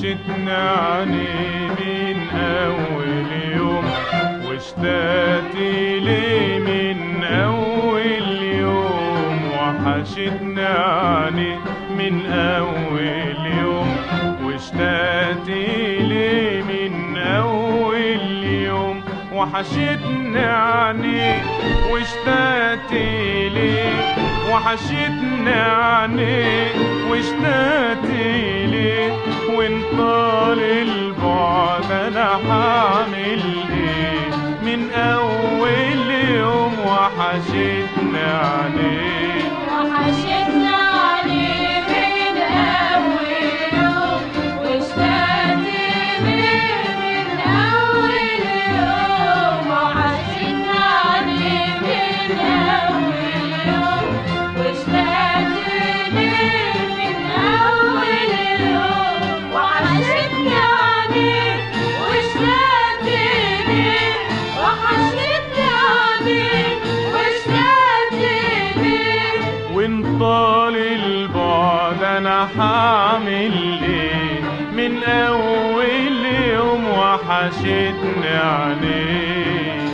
وحشتنا عني من أول يوم واشتقت لي من أول يوم وحشتنا عني من أول يوم واشتقت لي من أول يوم وحشتنا عني واشتقت لي وحشتنا عني واشتقت لي وان طال البعد انا حامل ايه من اول يوم وحشتنا عني وحشتنا عليه من أول يوم واشتقت ليه من أول يوم وحشتنا عليه من أول يوم واشتقت ليه من أول يوم وحشتنا عليه واشتقت ليه وحشتنا عليه واشتقت ليه وان طال البعد انا حامل ايه من اول يوم وحشتني عليه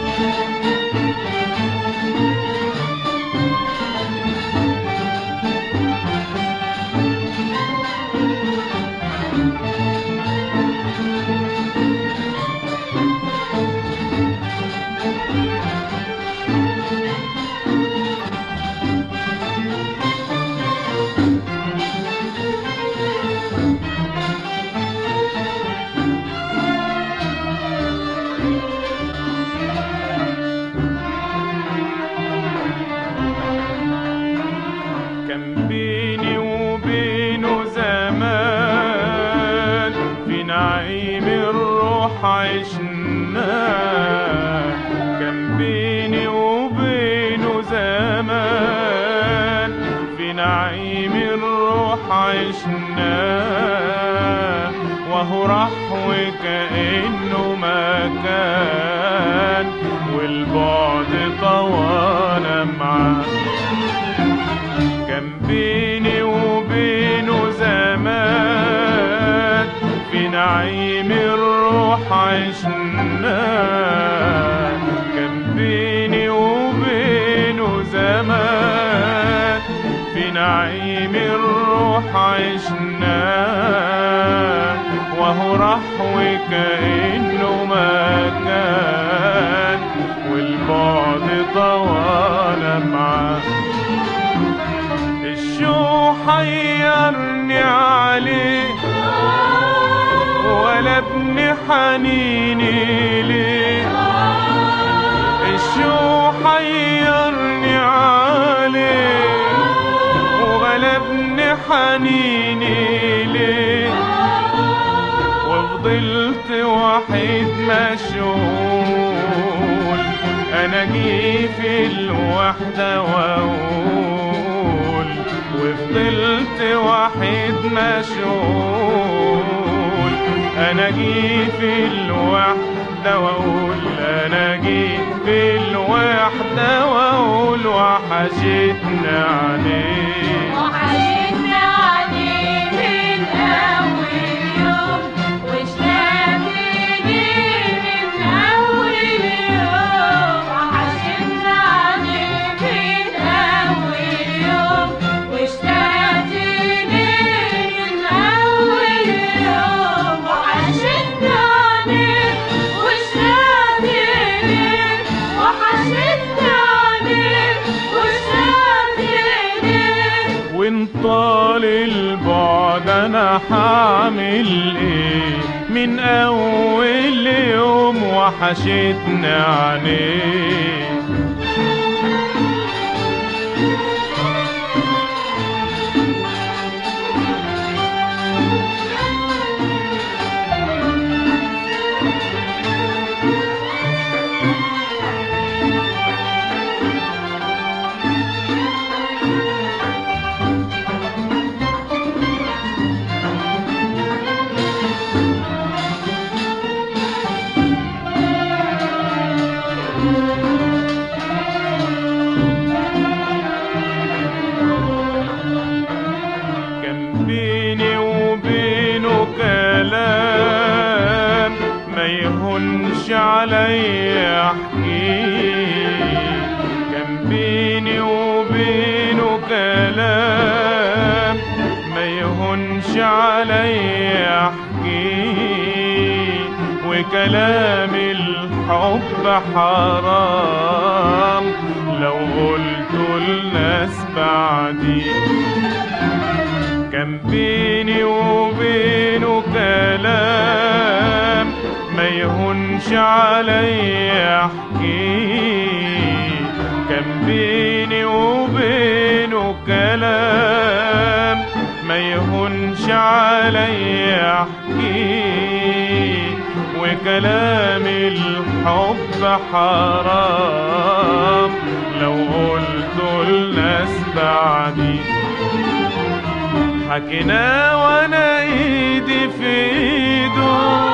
كان بيني وبينه زمان في نعيم الروح عشنا كان بيني وبينه زمان في نعيم الروح عشنا وهو راح وكأنه ما كان والبعد طوانا معاه كان بيني وبينه زمان في نعيم الروح عشنا كان بيني وبينه زمان في نعيم الروح عشنا وهو راح وكأنه ما كان والبعد طوانا معاه الشو حيرني عليه ولا ابن حنيني ليه الشو حيرني عليه وغلبني حنيني ليه وفضلت وحيد مشغول انا جي في الوحدة واقول وفضلت وحيد مشغول انا جي في الوحدة واقول انا جي في الوحدة واقول وحشتنا عليه وحشتنا عليه من أول يوم واشتقت ليه من أول يوم وحشتنا عليه من أول يوم واشتقت ليه من أول يوم وحشتنا عليه واشتقت ليه وحشتنا عليه واشتقت ليه وان طال البعد انا حامل ايه من اول يوم وحشتنا عينيه علي احكيه كان بيني وبينه كلام ما يهونش علي احكيه وكلام الحب حرام لو قلت الناس بعدي كان بيني وبينه كلام ما يهونش علي احكيه كان بيني وبينه كلام ما يهونش علي احكيه وكلام الحب حرام لو قلت الناس بعدي حكينا وانا ايدي في ايده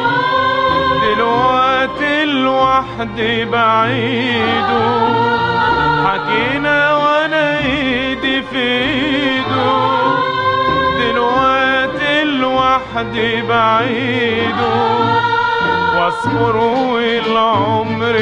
دلوقتي لوحدي بعيده حكينا وانا ايدي في ايده دلوقتي لوحدي بعيده واصبر والعمر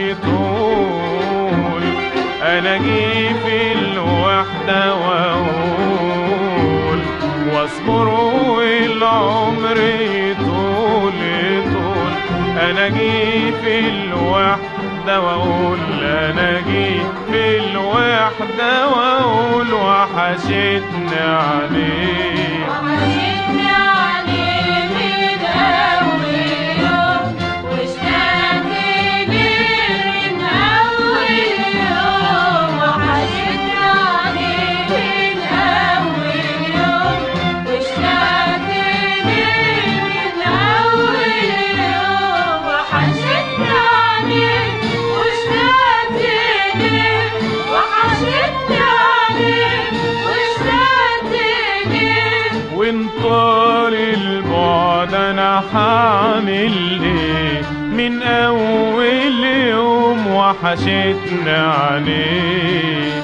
يطول انا اجي في الوحده واقول واصبر والعمر يطول يطول انا اجي في الوحده واقول انا اجي في الوحده واقول وحشتني عليه وحشتني عليه من أول يوم واشتقت ليه من أول يوم وحشتني عليه من أول يوم واشتقت ليه من أول يوم وحشتني عليه واشتقت ليه وحشتني عليه واشتقت ليه وان طال البعد انا حامل ايه من اول يوم وحشتني عليه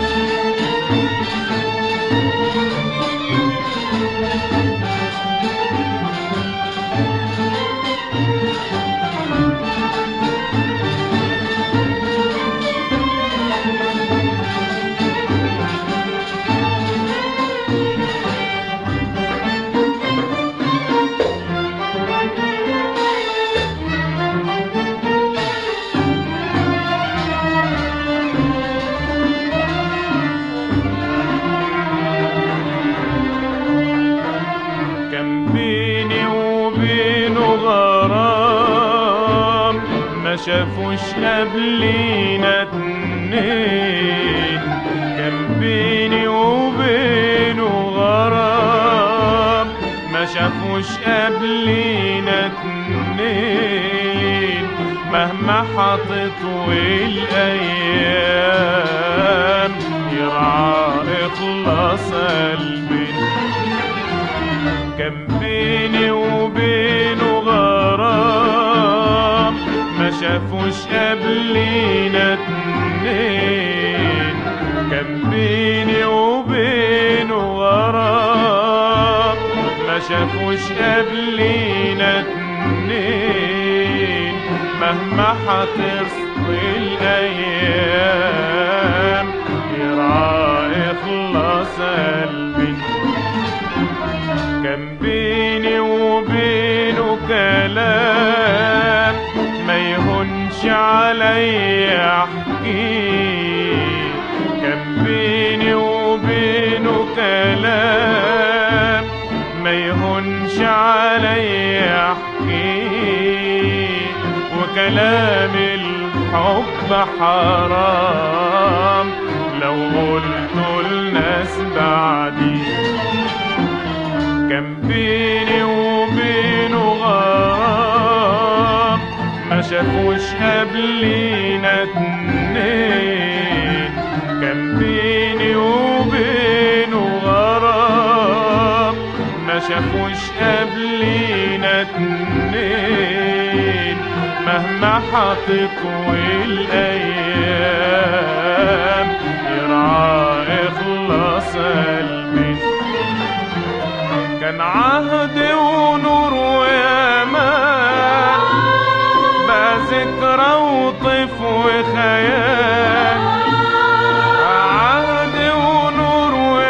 كان بيني وبينه غرام ما شافوش قبلينا اتنين كان بيني وبينه غرام ما شافوش قبلينا اتنين مهما حطت والايام يرعى اخلاص قلبي كان بيني وبينه غرام ما شافوش قبلينا اتنين كان بيني وبينه غرام ما شافوش قبلينا اتنين مهما حترصي الايام يرعى اخلاص قلبي كان بيني وبينه كلام ما يهونش علي احكيه كان بيني وبينه كلام ما يهونش علي احكيه وكلام الحب حرام لو قلت الناس بعدي كان بيني وبينه غرام ما شافوش قبلينا اتنين كان بيني وبينه غرام ما شافوش قبلينا اتنين مهما حطت والايام يرعى اخلاص قلبي كان عهد ونور ويامان بقى ذكرى وطف وخيال عهد ونور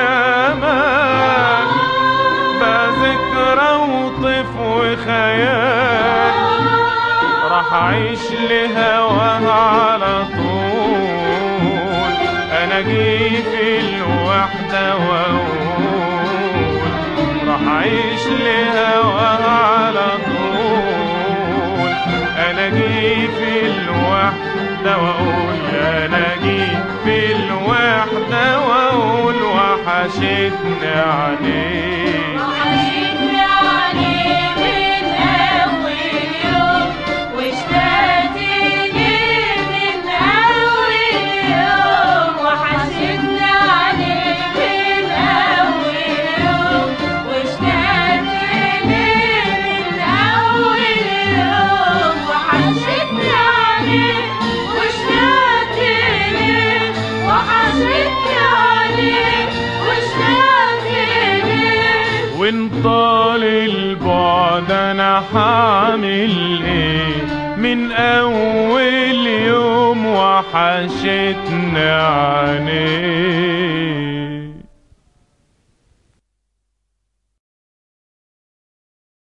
وأمان بذكرى وطف وخيال راح أعيش لهواها على طول أنا جي في الوحدة وأقول راح أعيش لهواها على طول أنا جي في الوحدة وأقول أنا جي في الوحدة وأقول وحشتني عليك وحشتني عليه من أول يوم واشتقت ليه من أول يوم وحشتني عليه من أول يوم واشتقت ليه من أول يوم وحشتني عليه واشتقت ليه وحشتني عليه واشتقت ليه وان طال البعد انا حامل ايه من اول يوم وحشتني عينيك